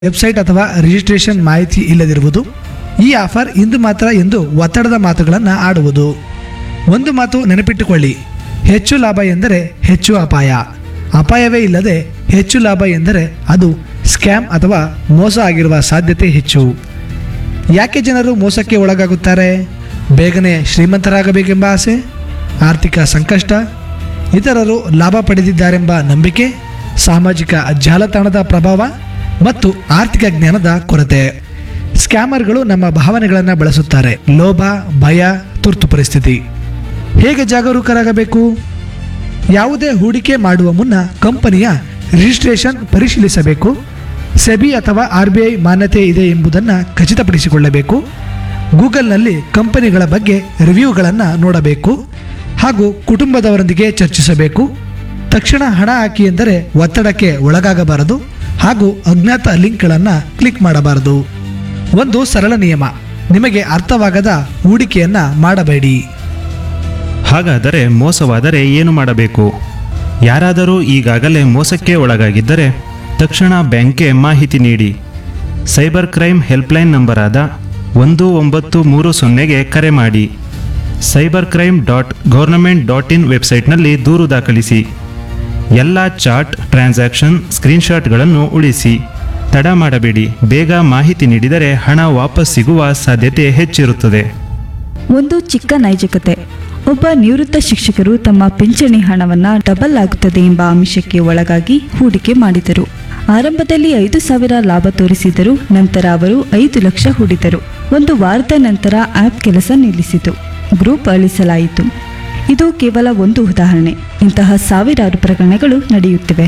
website ಅಥವಾ registration ಮಾಹಿತಿ ಇಲ್ಲದಿರುವುದು ಈ ಆಫರ್ ಇಂದು ಮಾತ್ರ ಎಂದು ಒತ್ತಡದ ಮಾತುಗಳನ್ನು ಆಡುವುದು ಒಂದು ಮಾತು ನೆನಪಿಟ್ಟುಕೊಳ್ಳಿ ಹೆಚ್ಚು ಲಾಭ ಎಂದರೆ ಹೆಚ್ಚು ಅಪಾಯ ಅಪಾಯವೇ ಇಲ್ಲದೆ ಹೆಚ್ಚು ಲಾಭ ಎಂದರೆ ಅದು ಸ್ಕ್ಯಾಮ್ ಅಥವಾ ಮೋಸ ಆಗಿರುವ ಸಾಧ್ಯತೆ ಹೆಚ್ಚು ಯಾಕೆ ಜನರು ಮೋಸಕ್ಕೆ ಒಳಗಾಗುತ್ತಾರೆ ಬೇಗನೆ ಶ್ರೀಮಂತರಾಗಬೇಕೆಂಬ ಆಸೆ ಆರ್ಥಿಕ ಸಂಕಷ್ಟ ಇತರರು ಲಾಭ ಪಡೆದಿದ್ದಾರೆಂಬ ನಂಬಿಕೆ ಸಾಮಾಜಿಕ ಜಾಲತಾಣದ ಪ್ರಭಾವ ಮತ್ತು ಆರ್ಥಿಕ ಜ್ಞಾನದ ಕೊರತೆ ಸ್ಕ್ಯಾಮರ್ಗಳು ನಮ್ಮ ಭಾವನೆಗಳನ್ನು ಬಳಸುತ್ತಾರೆ ಲೋಭ ಭಯ ತುರ್ತು ಪರಿಸ್ಥಿತಿ ಹೇಗೆ ಜಾಗರೂಕರಾಗಬೇಕು ಯಾವುದೇ ಹೂಡಿಕೆ ಮಾಡುವ ಮುನ್ನ ಕಂಪನಿಯ ರಿಜಿಸ್ಟ್ರೇಷನ್ ಪರಿಶೀಲಿಸಬೇಕು ಸೆಬಿ ಅಥವಾ ಆರ್ ಬಿ ಐ ಮಾನ್ಯತೆ ಇದೆ ಎಂಬುದನ್ನು ಖಚಿತಪಡಿಸಿಕೊಳ್ಳಬೇಕು ಗೂಗಲ್ನಲ್ಲಿ ಕಂಪನಿಗಳ ಬಗ್ಗೆ ರಿವ್ಯೂಗಳನ್ನು ನೋಡಬೇಕು ಹಾಗೂ ಕುಟುಂಬದವರೊಂದಿಗೆ ಚರ್ಚಿಸಬೇಕು ತಕ್ಷಣ ಹಣ ಹಾಕಿ ಎಂದರೆ ಒತ್ತಡಕ್ಕೆ ಒಳಗಾಗಬಾರದು ಹಾಗೂ ಅಜ್ಞಾತ ಲಿಂಕ್ಗಳನ್ನು ಕ್ಲಿಕ್ ಮಾಡಬಾರದು ಒಂದು ಸರಳ ನಿಯಮ ನಿಮಗೆ ಅರ್ಥವಾಗದ ಹೂಡಿಕೆಯನ್ನು ಮಾಡಬೇಡಿ ಹಾಗಾದರೆ ಮೋಸವಾದರೆ ಏನು ಮಾಡಬೇಕು ಯಾರಾದರೂ ಈಗಾಗಲೇ ಮೋಸಕ್ಕೆ ಒಳಗಾಗಿದ್ದರೆ ತಕ್ಷಣ ಬ್ಯಾಂಕ್ಗೆ ಮಾಹಿತಿ ನೀಡಿ ಸೈಬರ್ ಕ್ರೈಮ್ ಹೆಲ್ಪ್ಲೈನ್ ನಂಬರಾದ ಒಂದು ಒಂಬತ್ತು ಮೂರು ಸೊನ್ನೆಗೆ ಕರೆ ಮಾಡಿ cyber crime dot government dot in ವೆಬ್ಸೈಟ್ನಲ್ಲಿ ದೂರು ದಾಖಲಿಸಿ ಎಲ್ಲ ಚಾಟ್ ಟ್ರಾನ್ಸಾಕ್ಷನ್ ಸ್ಕ್ರೀನ್ಶಾಟ್ಗಳನ್ನು ಉಳಿಸಿ ತಡ ಮಾಡಬೇಡಿ ಬೇಗ ಮಾಹಿತಿ ನೀಡಿದರೆ ಹಣ ವಾಪಸ್ ಸಿಗುವ ಸಾಧ್ಯತೆ ಹೆಚ್ಚಿರುತ್ತದೆ ಒಂದು ಚಿಕ್ಕ ನೈಜಕತೆ ಒಬ್ಬ ನಿವೃತ್ತ ಶಿಕ್ಷಕರು ತಮ್ಮ ಪಿಂಚಣಿ ಹಣವನ್ನ ಡಬಲ್ ಆಗುತ್ತದೆ ಎಂಬ ಆಮಿಷಕ್ಕೆ ಒಳಗಾಗಿ ಹೂಡಿಕೆ ಮಾಡಿದರು ಆರಂಭದಲ್ಲಿ ಐದು ಸಾವಿರ ಲಾಭ ತೋರಿಸಿದರು ನಂತರ ಅವರು ಐದು ಲಕ್ಷ ಹೂಡಿದರು ಒಂದು ವಾರದ ನಂತರ ಆಪ್ ಕೆಲಸ ನಿಲ್ಲಿಸಿತು ಗ್ರೂಪ್ ಅಳಿಸಲಾಯಿತು ಇದು ಕೇವಲ ಒಂದು ಉದಾಹರಣೆ ಇಂತಹ ಸಾವಿರಾರು ಪ್ರಕರಣಗಳು ನಡೆಯುತ್ತಿವೆ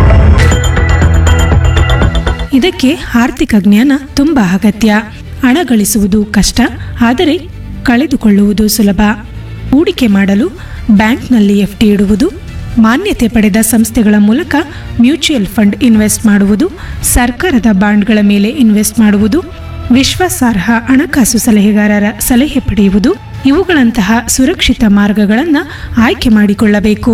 ಇದಕ್ಕೆ ಆರ್ಥಿಕ ಜ್ಞಾನ ತುಂಬ ಅಗತ್ಯ ಹಣ ಗಳಿಸುವುದು ಕಷ್ಟ ಆದರೆ ಕಳೆದುಕೊಳ್ಳುವುದು ಸುಲಭ ಹೂಡಿಕೆ ಮಾಡಲು ಬ್ಯಾಂಕ್ನಲ್ಲಿ ಎಫ್ಡಿ ಇಡುವುದು ಮಾನ್ಯತೆ ಪಡೆದ ಸಂಸ್ಥೆಗಳ ಮೂಲಕ ಮ್ಯೂಚುಯಲ್ ಫಂಡ್ ಇನ್ವೆಸ್ಟ್ ಮಾಡುವುದು ಸರ್ಕಾರದ ಬಾಂಡ್ಗಳ ಮೇಲೆ ಇನ್ವೆಸ್ಟ್ ಮಾಡುವುದು ವಿಶ್ವಾಸಾರ್ಹ ಹಣಕಾಸು ಸಲಹೆಗಾರರ ಸಲಹೆ ಪಡೆಯುವುದು ಇವುಗಳಂತಹ ಸುರಕ್ಷಿತ ಮಾರ್ಗಗಳನ್ನು ಆಯ್ಕೆ ಮಾಡಿಕೊಳ್ಳಬೇಕು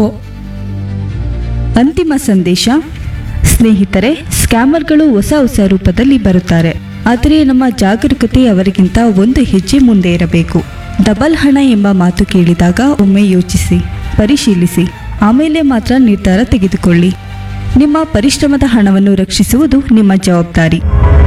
ಅಂತಿಮ ಸಂದೇಶ ಸ್ನೇಹಿತರೆ ಸ್ಕ್ಯಾಮರ್ಗಳು ಹೊಸ ಹೊಸ ರೂಪದಲ್ಲಿ ಬರುತ್ತಾರೆ ಆದರೆ ನಮ್ಮ ಜಾಗರೂಕತೆ ಅವರಿಗಿಂತ ಒಂದು ಹೆಜ್ಜೆ ಮುಂದೆ ಇರಬೇಕು ಡಬಲ್ ಹಣ ಎಂಬ ಮಾತು ಕೇಳಿದಾಗ ಒಮ್ಮೆ ಯೋಚಿಸಿ ಪರಿಶೀಲಿಸಿ ಆಮೇಲೆ ಮಾತ್ರ ನಿರ್ಧಾರ ತೆಗೆದುಕೊಳ್ಳಿ ನಿಮ್ಮ ಪರಿಶ್ರಮದ ಹಣವನ್ನು ರಕ್ಷಿಸುವುದು ನಿಮ್ಮ ಜವಾಬ್ದಾರಿ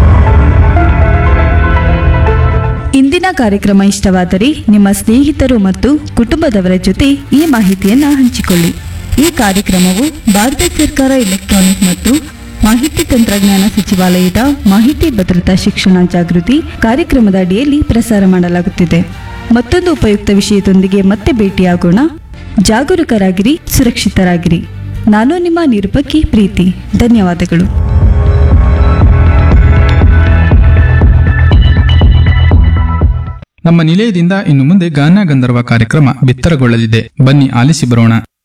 ಇಂದಿನ ಕಾರ್ಯಕ್ರಮ ಇಷ್ಟವಾದರೆ ನಿಮ್ಮ ಸ್ನೇಹಿತರು ಮತ್ತು ಕುಟುಂಬದವರ ಜೊತೆ ಈ ಮಾಹಿತಿಯನ್ನು ಹಂಚಿಕೊಳ್ಳಿ ಈ ಕಾರ್ಯಕ್ರಮವು ಭಾರತ ಸರ್ಕಾರ ಎಲೆಕ್ಟ್ರಾನಿಕ್ ಮತ್ತು ಮಾಹಿತಿ ತಂತ್ರಜ್ಞಾನ ಸಚಿವಾಲಯದ ಮಾಹಿತಿ ಭದ್ರತಾ ಶಿಕ್ಷಣ ಜಾಗೃತಿ ಕಾರ್ಯಕ್ರಮದ ಅಡಿಯಲ್ಲಿ ಪ್ರಸಾರ ಮಾಡಲಾಗುತ್ತಿದೆ ಮತ್ತೊಂದು ಉಪಯುಕ್ತ ವಿಷಯದೊಂದಿಗೆ ಮತ್ತೆ ಭೇಟಿಯಾಗೋಣ ಜಾಗರೂಕರಾಗಿರಿ ಸುರಕ್ಷಿತರಾಗಿರಿ ನಾನು ನಿಮ್ಮ ನಿರೂಪಕಿ ಪ್ರೀತಿ ಧನ್ಯವಾದಗಳು ನಮ್ಮ ನಿಲಯದಿಂದ ಇನ್ನು ಮುಂದೆ ಗಾನ ಗಂಧರ್ವ ಕಾರ್ಯಕ್ರಮ ಬಿತ್ತರಗೊಳ್ಳಲಿದೆ ಬನ್ನಿ ಆಲಿಸಿ ಬರೋಣ